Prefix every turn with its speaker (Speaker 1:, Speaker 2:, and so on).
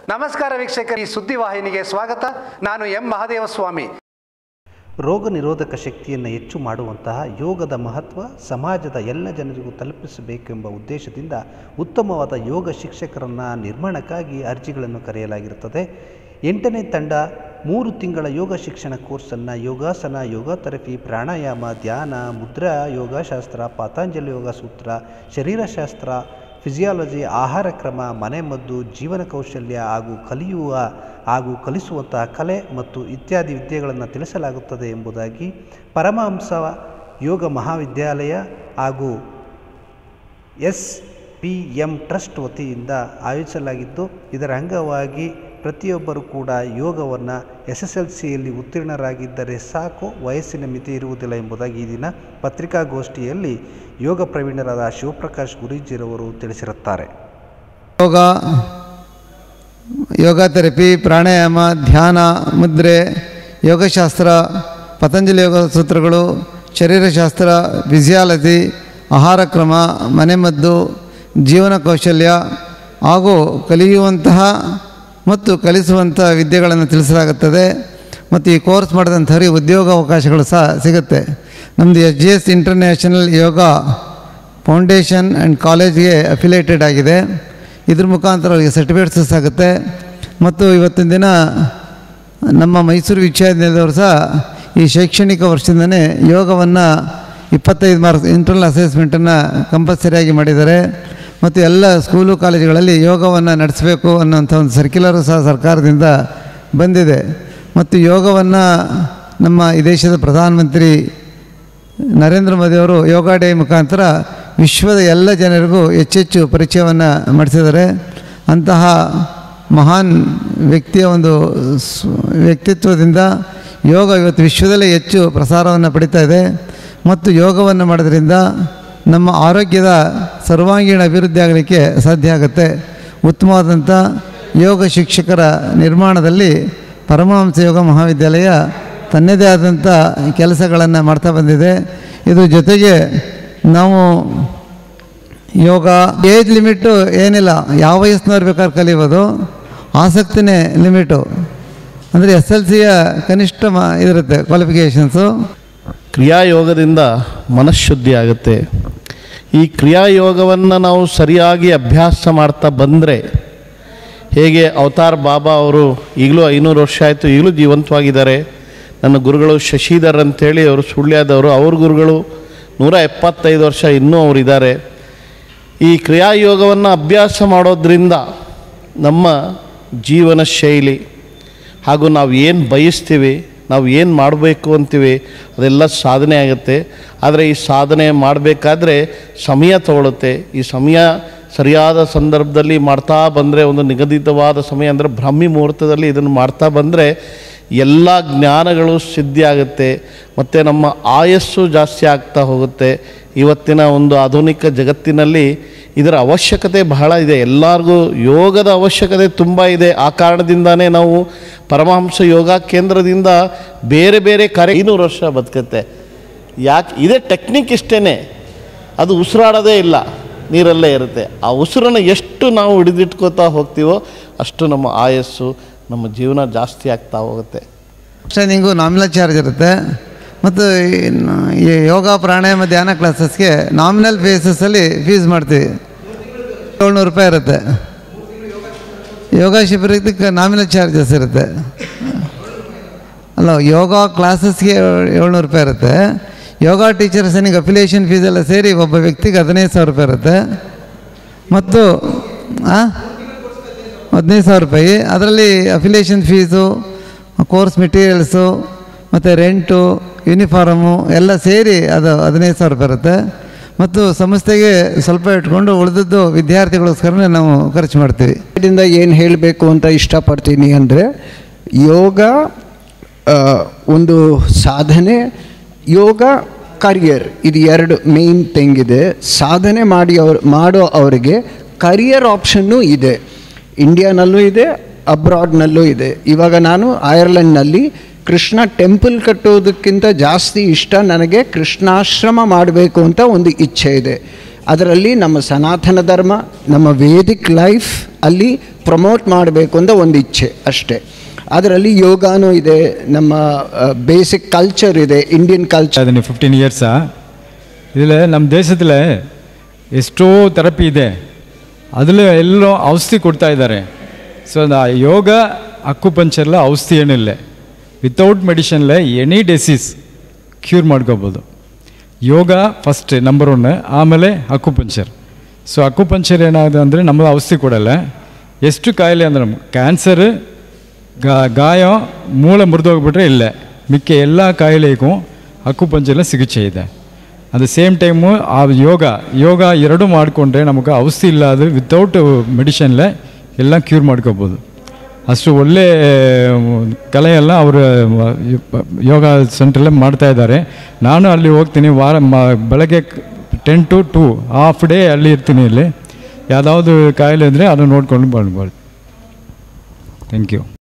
Speaker 1: ನಮಸ್ಕಾರ ವೀಕ್ಷಕರು ಈ ಸುದ್ದಿವಾಹಿನಿಗೆ ಸ್ವಾಗತ ನಾನು ಎಂ ಮಹದೇವಸ್ವಾಮಿ
Speaker 2: ರೋಗ ನಿರೋಧಕ ಶಕ್ತಿಯನ್ನು ಹೆಚ್ಚು ಮಾಡುವಂತಹ ಯೋಗದ ಮಹತ್ವ ಸಮಾಜದ ಎಲ್ಲ ಜನರಿಗೂ ತಲುಪಿಸಬೇಕೆಂಬ ಉದ್ದೇಶದಿಂದ ಉತ್ತಮವಾದ ಯೋಗ ಶಿಕ್ಷಕರನ್ನು ನಿರ್ಮಾಣಕ್ಕಾಗಿ ಅರ್ಜಿಗಳನ್ನು ಕರೆಯಲಾಗಿರುತ್ತದೆ ಎಂಟನೇ ತಂಡ ಮೂರು ತಿಂಗಳ ಯೋಗ ಶಿಕ್ಷಣ ಕೋರ್ಸನ್ನು ಯೋಗಾಸನ ಯೋಗ ಥೆರಪಿ ಪ್ರಾಣಾಯಾಮ ಧ್ಯಾನ ಮುದ್ರಾ ಯೋಗಶಾಸ್ತ್ರ ಪಾತಾಂಜಲಿ ಯೋಗ ಸೂತ್ರ ಶರೀರಶಾಸ್ತ್ರ ಫಿಸಿಯಾಲಜಿ ಆಹಾರ ಕ್ರಮ ಮನೆಮದ್ದು ಜೀವನ ಕೌಶಲ್ಯ ಹಾಗೂ ಕಲಿಯುವ ಹಾಗೂ ಕಲಿಸುವಂತಹ ಕಲೆ ಮತ್ತು ಇತ್ಯಾದಿ ವಿದ್ಯೆಗಳನ್ನು ತಿಳಿಸಲಾಗುತ್ತದೆ ಎಂಬುದಾಗಿ ಪರಮಹಂಸ ಯೋಗ ಮಹಾವಿದ್ಯಾಲಯ ಹಾಗೂ ಎಸ್ ಪಿ ಎಂ ಟ್ರಸ್ಟ್ ವತಿಯಿಂದ ಆಯೋಜಿಸಲಾಗಿದ್ದು ಇದರ ಅಂಗವಾಗಿ ಪ್ರತಿಯೊಬ್ಬರೂ ಕೂಡ ಯೋಗವನ್ನು ಎಸ್ ಎಸ್ ಎಲ್ ಸಿಯಲ್ಲಿ ಉತ್ತೀರ್ಣರಾಗಿದ್ದರೆ ಸಾಕು ವಯಸ್ಸಿನ ಮಿತಿ ಇರುವುದಿಲ್ಲ ಎಂಬುದಾಗಿ ಈ ದಿನ ಪತ್ರಿಕಾಗೋಷ್ಠಿಯಲ್ಲಿ ಯೋಗ ಪ್ರವೀಣರಾದ ಶಿವಪ್ರಕಾಶ್ ಗುರೂಜಿರವರು ತಿಳಿಸಿರುತ್ತಾರೆ
Speaker 3: ಯೋಗ ಯೋಗ ಥೆರಪಿ ಪ್ರಾಣಾಯಾಮ ಧ್ಯಾನ ಮುದ್ರೆ ಯೋಗಶಾಸ್ತ್ರ ಪತಂಜಲಿ ಯೋಗ ಸೂತ್ರಗಳು ಶರೀರಶಾಸ್ತ್ರ ಫಿಸಿಯಾಲಜಿ ಆಹಾರ ಕ್ರಮ ಮನೆಮದ್ದು ಜೀವನ ಕೌಶಲ್ಯ ಹಾಗೂ ಕಲಿಯುವಂತಹ ಮತ್ತು ಕಲಿಸುವಂಥ ವಿದ್ಯೆಗಳನ್ನು ತಿಳಿಸಲಾಗುತ್ತದೆ ಮತ್ತು ಈ ಕೋರ್ಸ್ ಮಾಡಿದಂಥವ್ರಿಗೆ ಉದ್ಯೋಗ ಅವಕಾಶಗಳು ಸಹ ಸಿಗುತ್ತೆ ನಮ್ಮದು S G S international Yoga foundation and ಕಾಲೇಜ್ಗೆ ಅಫಿಲೇಟೆಡ್ ಆಗಿದೆ ಇದ್ರ ಮುಖಾಂತರ ಅವರಿಗೆ ಸರ್ಟಿಫಿಕೇಟ್ಸ್ ಸಿಗುತ್ತೆ ಮತ್ತು ಇವತ್ತಿನ ದಿನ ನಮ್ಮ ಮೈಸೂರು ವಿಶ್ವವಿದ್ಯಾಲಯದವರು ಸಹ ಈ ಶೈಕ್ಷಣಿಕ ವರ್ಷದಿಂದನೇ ಯೋಗವನ್ನು ಇಪ್ಪತ್ತೈದು ಮಾರ್ಕ್ಸ್ ಇಂಟರ್ನಲ್ ಅಸೆಸ್ಮೆಂಟನ್ನು ಕಂಪಲ್ಸರಿಯಾಗಿ ಮಾಡಿದ್ದಾರೆ ಮತ್ತು ಎಲ್ಲ ಸ್ಕೂಲು ಕಾಲೇಜುಗಳಲ್ಲಿ ಯೋಗವನ್ನು ನಡೆಸಬೇಕು ಅನ್ನೋಂಥ ಒಂದು ಸರ್ಕ್ಯುಲರು ಸಹ ಸರ್ಕಾರದಿಂದ ಬಂದಿದೆ ಮತ್ತು ಯೋಗವನ್ನು ನಮ್ಮ ಈ ದೇಶದ ಪ್ರಧಾನಮಂತ್ರಿ ನರೇಂದ್ರ ಮೋದಿಯವರು ಯೋಗ ಡೇ ಮುಖಾಂತರ ವಿಶ್ವದ ಎಲ್ಲ ಜನರಿಗೂ ಹೆಚ್ಚೆಚ್ಚು ಪರಿಚಯವನ್ನು ಮಾಡಿಸಿದ್ದಾರೆ ಅಂತಹ ಮಹಾನ್ ವ್ಯಕ್ತಿಯ ಒಂದು ಸ್- ವ್ಯಕ್ತಿತ್ವದಿಂದ ಯೋಗ ಇವತ್ತು ವಿಶ್ವದಲ್ಲೇ ಹೆಚ್ಚು ಪ್ರಸಾರವನ್ನು ಪಡಿತಾ ಇದೆ ಮತ್ತು ಯೋಗವನ್ನು ಮಾಡೋದ್ರಿಂದ ನಮ್ಮ ಆರೋಗ್ಯದ ಸರ್ವಾಂಗೀಣ ಅಭಿವೃದ್ಧಿ ಆಗಲಿಕ್ಕೆ ಸಾಧ್ಯ ಆಗುತ್ತೆ ಉತ್ತಮವಾದಂಥ ಯೋಗ ಶಿಕ್ಷಕರ ನಿರ್ಮಾಣದಲ್ಲಿ ಪರಮಹಂಸ ಯೋಗ ಮಹಾವಿದ್ಯಾಲಯ ತನ್ನದೇ ಆದಂಥ ಕೆಲಸಗಳನ್ನು ಮಾಡ್ತಾ ಬಂದಿದೆ ಇದ್ರ ಜೊತೆಗೆ ನಾವು ಯೋಗ ಏಜ್ ಲಿಮಿಟು ಏನಿಲ್ಲ ಯಾವ ವಯಸ್ಸಿನವ್ರು ಬೇಕಾದ್ರೆ ಕಲಿಬೋದು ಆಸಕ್ತಿನೇ ಲಿಮಿಟು ಅಂದರೆ ಎಸ್ ಎಲ್ ಸಿಯ ಕನಿಷ್ಠ ಮ ಇದಿರುತ್ತೆ ಕ್ವಾಲಿಫಿಕೇಷನ್ಸು
Speaker 4: ಕ್ರಿಯಾಯೋಗದಿಂದ ಮನಃಶುದ್ಧಿ ಆಗುತ್ತೆ ಈ ಕ್ರಿಯಾಯೋಗವನ್ನು ನಾವು ಸರಿಯಾಗಿ ಅಭ್ಯಾಸ ಮಾಡ್ತಾ ಬಂದರೆ ಹೇಗೆ ಅವತಾರ್ ಬಾಬಾ ಅವರು ಈಗಲೂ ಐನೂರು ವರ್ಷ ಆಯಿತು ಈಗಲೂ ಜೀವಂತವಾಗಿದ್ದಾರೆ ನನ್ನ ಗುರುಗಳು ಶಶಿಧರ್ ಅಂತೇಳಿ ಅವರು ಸುಳ್ಯದವರು ಅವ್ರ ಗುರುಗಳು ನೂರ ಎಪ್ಪತ್ತೈದು ವರ್ಷ ಇನ್ನೂ ಅವರಿದ್ದಾರೆ ಈ ಕ್ರಿಯಾಯೋಗವನ್ನು ಅಭ್ಯಾಸ ಮಾಡೋದ್ರಿಂದ ನಮ್ಮ ಜೀವನ ಶೈಲಿ ಹಾಗೂ ನಾವು ಏನು ಬಯಸ್ತೀವಿ ನಾವು ಏನು ಮಾಡಬೇಕು ಅಂತೀವಿ ಅದೆಲ್ಲ ಸಾಧನೆ ಆಗುತ್ತೆ ಆದರೆ ಈ ಸಾಧನೆ ಮಾಡಬೇಕಾದ್ರೆ ಸಮಯ ತಗೊಳುತ್ತೆ ಈ ಸಮಯ ಸರಿಯಾದ ಸಂದರ್ಭದಲ್ಲಿ ಮಾಡ್ತಾ ಬಂದರೆ ಒಂದು ನಿಗದಿತವಾದ ಸಮಯ ಅಂದರೆ ಬ್ರಾಹ್ಮಿ ಮುಹೂರ್ತದಲ್ಲಿ ಇದನ್ನು ಮಾಡ್ತಾ ಬಂದರೆ ಎಲ್ಲ ಜ್ಞಾನಗಳು ಸಿದ್ಧಿ ಆಗುತ್ತೆ ಮತ್ತು ನಮ್ಮ ಆಯಸ್ಸು ಜಾಸ್ತಿ ಆಗ್ತಾ ಹೋಗುತ್ತೆ ಇವತ್ತಿನ ಒಂದು ಆಧುನಿಕ ಜಗತ್ತಿನಲ್ಲಿ ಇದರ ಅವಶ್ಯಕತೆ ಬಹಳ ಇದೆ ಎಲ್ಲರಿಗೂ ಯೋಗದ ಅವಶ್ಯಕತೆ ತುಂಬ ಇದೆ ಆ ಕಾರಣದಿಂದಾನೇ ನಾವು ಪರಮಹಂಸ ಯೋಗ ಕೇಂದ್ರದಿಂದ ಬೇರೆ ಬೇರೆ ಕಾರ್ಯ ಐನೂರು ವರ್ಷ ಬದುಕುತ್ತೆ ಯಾಕೆ ಇದೇ ಟೆಕ್ನಿಕ್ ಇಷ್ಟೇ ಅದು ಉಸಿರಾಡೋದೇ ಇಲ್ಲ ನೀರಲ್ಲೇ ಇರುತ್ತೆ ಆ ಉಸಿರನ್ನು ಎಷ್ಟು ನಾವು ಹಿಡಿದಿಟ್ಕೋತಾ ಹೋಗ್ತೀವೋ ಅಷ್ಟು ನಮ್ಮ ಆಯಸ್ಸು ನಮ್ಮ ಜೀವನ ಜಾಸ್ತಿ ಆಗ್ತಾ ಹೋಗುತ್ತೆ
Speaker 3: ಟ್ರೈನಿಂಗು ನಾಮಿನಲ್ ಚಾರ್ಜ್ ಇರುತ್ತೆ ಮತ್ತು ಇನ್ನು ಈ ಯೋಗ ಪ್ರಾಣಾಯಾಮ ಧ್ಯಾನ ಕ್ಲಾಸಸ್ಗೆ ನಾಮಿನಲ್ ಬೇಸಸಲ್ಲಿ ಫೀಸ್ ಮಾಡ್ತೀವಿ ಏಳ್ನೂರು ರೂಪಾಯಿ ಇರುತ್ತೆ ಯೋಗ ಶಿಬಿರಕ್ಕೆ ನಾಮಿನಲ್ ಚಾರ್ಜಸ್ ಇರುತ್ತೆ ಅಲ್ಲ ಯೋಗ ಕ್ಲಾಸಸ್ಗೆ ಏಳ್ನೂರು ರೂಪಾಯಿ ಇರುತ್ತೆ ಯೋಗ ಟೀಚರ್ಸನಿಗೆ ಅಫಿಲಿಯೇಷನ್ ಫೀಸ್ ಎಲ್ಲ ಸೇರಿ ಒಬ್ಬ ವ್ಯಕ್ತಿಗೆ ಹದಿನೈದು ಸಾವಿರ ರೂಪಾಯಿ ಇರುತ್ತೆ ಮತ್ತು ಆ? ಹದಿನೈದು ಸಾವಿರ ರೂಪಾಯಿ ಅದರಲ್ಲಿ ಅಫಿಲಿಯೇಷನ್ ಫೀಸು ಕೋರ್ಸ್ ಮೆಟೀರಿಯಲ್ಸು ಮತ್ತು ರೆಂಟು ಯೂನಿಫಾರಮು ಎಲ್ಲ ಸೇರಿ ಅದು ಹದಿನೈದು ಸಾವಿರ ರೂಪಾಯಿ ಇರುತ್ತೆ ಮತ್ತು ಸಂಸ್ಥೆಗೆ ಸ್ವಲ್ಪ ಇಟ್ಕೊಂಡು ಉಳಿದದ್ದು ವಿದ್ಯಾರ್ಥಿಗಳಿಗೋಸ್ಕರನೇ ನಾವು ಖರ್ಚು ಮಾಡ್ತೀವಿ
Speaker 5: ಇದರಿಂದ ಏನು ಹೇಳಬೇಕು ಅಂತ ಇಷ್ಟಪಡ್ತೀನಿ ಅಂದರೆ ಯೋಗ ಆ, ಒಂದು ಸಾಧನೆ ಯೋಗ ಕರಿಯರ್ ಇದು ಎರಡು ಮೇನ್ ಥಿಂಗ್ ಇದೆ ಸಾಧನೆ ಮಾಡಿ ಅವ್ರು ಮಾಡೋ ಅವರಿಗೆ ಕರಿಯರ್ ಆಪ್ಷನ್ನು ಇದೆ ಇಂಡಿಯಾನಲ್ಲೂ ಇದೆ ಅಬ್ರಾಡ್ನಲ್ಲೂ ಇದೆ ಇವಾಗ ನಾನು ಐರ್ಲೆಂಡ್ನಲ್ಲಿ ಕೃಷ್ಣ ಟೆಂಪಲ್ ಕಟ್ಟೋದಕ್ಕಿಂತ ಜಾಸ್ತಿ ಇಷ್ಟ ನನಗೆ ಕೃಷ್ಣಾಶ್ರಮ ಮಾಡಬೇಕು ಅಂತ ಒಂದು ಇಚ್ಛೆ ಇದೆ ಅದರಲ್ಲಿ ನಮ್ಮ ಸನಾತನ ಧರ್ಮ ನಮ್ಮ ವೇದಿಕ್ ಲೈಫ್ ಅಲ್ಲಿ ಪ್ರಮೋಟ್ ಮಾಡಬೇಕು ಅಂತ ಒಂದು ಇಚ್ಛೆ ಅಷ್ಟೇ ಅದರಲ್ಲಿ ಯೋಗಾನೂ ಇದೆ ನಮ್ಮ ಬೇಸಿಕ್ ಕಲ್ಚರ್ ಇದೆ ಇಂಡಿಯನ್ ಕಲ್ಚರ್
Speaker 6: ಅದನ್ನು ಫಿಫ್ಟೀನ್ ಇಯರ್ಸಾ ಇதில் ನಮ್ಮ ದೇಶದಲ್ಲಿ ಎಷ್ಟೋ ಥೆರಪಿ ಇದೆ அதில் ಎಲ್ಲೋ ಔಷಧಿ ಕೊಡ್ತಾ ಇದ್ದಾರೆ ಸೊ ಯೋಗ ಅಕ್ಕುಪಂಚರ್ಲ ಔಷಧಿ ಏನಿಲ್ಲ ವಿತೌಟ್ ಮೆಡಿಷನ್ಲ ಎನಿ ಡಿಸೀಸ್ ಕ್ಯೂರ್ ಮಾಡ್ಕೋಬೋದು ಯೋಗ ಫಸ್ಟ್ ನಂಬರ್ ಒನ್ ಆಮೇಲೆ ಅಕ್ಕುಪಂಚರ್ ಸೊ ಅಕ್ಕುಪಂಚರ್ ಏನಾಗುತ್ತೆ ಅಂದರೆ ನಮ್ಮದು ಔಷಧಿ ಕೊಡಲ್ಲ ಎಷ್ಟು ಕಾಯಿಲೆ ಅಂದ್ರೆ ಕ್ಯಾನ್ಸರ್ ಗಾ ಗಾಯ ಮೂಳೆ ಮುರಿದೋಗ್ಬಿಟ್ರೆ ಇಲ್ಲ ಮಿಕ್ಕ ಎಲ್ಲ ಕಾಯಿಲೆಗೂ ಅಕ್ಕುಪಂಚರ್ಲ ಚಿಕಿತ್ಸೆ ಇದೆ ಅಟ್ ದ ಸೇಮ್ ಟೈಮು ಆ ಯೋಗ ಯೋಗ ಎರಡೂ ಮಾಡಿಕೊಂಡ್ರೆ ನಮಗೆ ಔಷಧಿ ಇಲ್ಲ ಅದು ವಿತೌಟ್ ಮೆಡಿಷನ್ಲೆ ಎಲ್ಲ ಕ್ಯೂರ್ ಮಾಡ್ಕೋಬೋದು ಅಷ್ಟು ಒಳ್ಳೆ ಕಲೆಯೆಲ್ಲ ಅವರು ಯೋಗ ಸೆಂಟ್ರಲ್ಲೇ ಮಾಡ್ತಾ ಇದ್ದಾರೆ ನಾನು ಅಲ್ಲಿ ಹೋಗ್ತೀನಿ ವಾರ ಮ ಬೆಳಗ್ಗೆ ten to two half day ಅಲ್ಲಿ ಇರ್ತೀನಿ ಇಲ್ಲಿ ಯಾವುದಾದ್ರು ಕಾಯಿಲೆ ಅಂದರೆ ಅದನ್ನು ನೋಡ್ಕೊಂಡು ಬರ್ಬೋದು ಥ್ಯಾಂಕ್ ಯು